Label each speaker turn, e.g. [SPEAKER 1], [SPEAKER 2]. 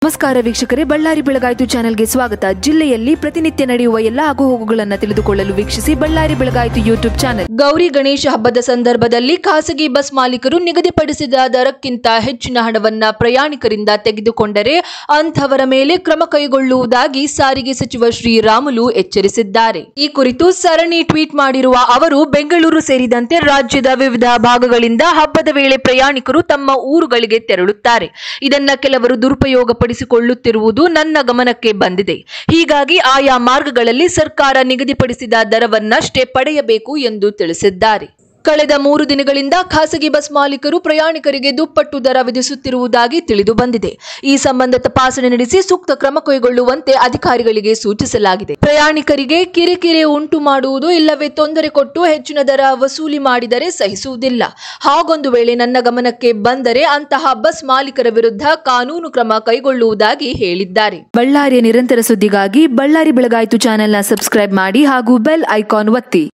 [SPEAKER 1] ನಮಸ್ಕಾರ ವೀಕ್ಷಕರೇ ಬಳ್ಳಾರಿ ಬೆಳಗಾಯಿತು ಚಾನೆಲ್ಗೆ ಸ್ವಾಗತ ಜಿಲ್ಲೆಯಲ್ಲಿ ಪ್ರತಿನಿತ್ಯ ನಡೆಯುವ ಎಲ್ಲ ಆಗುಹೋಗುಗಳನ್ನು ತಿಳಿದುಕೊಳ್ಳಲು ವೀಕ್ಷಿಸಿ ಬಳ್ಳಾರಿ ಬೆಳಗಾಯಿತು ಯೂಟ್ಯೂಬ್ ಚಾನೆಲ್
[SPEAKER 2] ಗೌರಿ ಗಣೇಶ ಹಬ್ಬದ ಸಂದರ್ಭದಲ್ಲಿ ಖಾಸಗಿ ಬಸ್ ಮಾಲೀಕರು ನಿಗದಿಪಡಿಸಿದ ದರಕ್ಕಿಂತ ಹೆಚ್ಚಿನ ಹಣವನ್ನ ಪ್ರಯಾಣಿಕರಿಂದ ತೆಗೆದುಕೊಂಡರೆ ಅಂಥವರ ಮೇಲೆ ಕ್ರಮ ಕೈಗೊಳ್ಳುವುದಾಗಿ ಸಾರಿಗೆ ಸಚಿವ ಶ್ರೀರಾಮುಲು ಎಚ್ಚರಿಸಿದ್ದಾರೆ ಈ ಕುರಿತು ಸರಣಿ ಟ್ವೀಟ್ ಮಾಡಿರುವ ಅವರು ಬೆಂಗಳೂರು ಸೇರಿದಂತೆ ರಾಜ್ಯದ ವಿವಿಧ ಭಾಗಗಳಿಂದ ಹಬ್ಬದ ವೇಳೆ ಪ್ರಯಾಣಿಕರು ತಮ್ಮ ಊರುಗಳಿಗೆ ತೆರಳುತ್ತಾರೆ ಇದನ್ನ ಕೆಲವರು ದುರುಪಯೋಗಪಡಿಸಿಕೊಳ್ಳುತ್ತಿರುವುದು ನನ್ನ ಗಮನಕ್ಕೆ ಬಂದಿದೆ ಹೀಗಾಗಿ ಆಯಾ ಮಾರ್ಗಗಳಲ್ಲಿ ಸರ್ಕಾರ ನಿಗದಿಪಡಿಸಿದ ದರವನ್ನಷ್ಟೇ ಪಡೆಯಬೇಕು ಎಂದು ತಿಳಿಸಿದ್ದಾರೆ ಕಳೆದ ಮೂರು ದಿನಗಳಿಂದ ಖಾಸಗಿ ಬಸ್ ಮಾಲೀಕರು ಪ್ರಯಾಣಿಕರಿಗೆ ದುಪ್ಪಟ್ಟು ದರ ವಿಧಿಸುತ್ತಿರುವುದಾಗಿ ತಿಳಿದು ಬಂದಿದೆ ಈ ಸಂಬಂಧ ತಪಾಸಣೆ ನಡೆಸಿ ಸೂಕ್ತ ಕ್ರಮ ಕೈಗೊಳ್ಳುವಂತೆ ಅಧಿಕಾರಿಗಳಿಗೆ ಸೂಚಿಸಲಾಗಿದೆ ಪ್ರಯಾಣಿಕರಿಗೆ ಕಿರಿಕಿರಿ ಉಂಟು ಮಾಡುವುದು ಇಲ್ಲವೇ ತೊಂದರೆ ಕೊಟ್ಟು ಹೆಚ್ಚಿನ ದರ ವಸೂಲಿ ಮಾಡಿದರೆ ಸಹಿಸುವುದಿಲ್ಲ ಹಾಗೊಂದು ವೇಳೆ ನನ್ನ ಗಮನಕ್ಕೆ ಬಂದರೆ ಅಂತಹ ಬಸ್ ಮಾಲೀಕರ ವಿರುದ್ಧ ಕಾನೂನು ಕ್ರಮ ಕೈಗೊಳ್ಳುವುದಾಗಿ ಹೇಳಿದ್ದಾರೆ
[SPEAKER 1] ಬಳ್ಳಾರಿಯ ನಿರಂತರ ಸುದ್ದಿಗಾಗಿ ಬಳ್ಳಾರಿ ಬೆಳಗಾಯಿತು ಚಾನೆಲ್ನ ಸಬ್ಸ್ಕ್ರೈಬ್ ಮಾಡಿ ಹಾಗೂ ಬೆಲ್ ಐಕಾನ್ ಒತ್ತಿ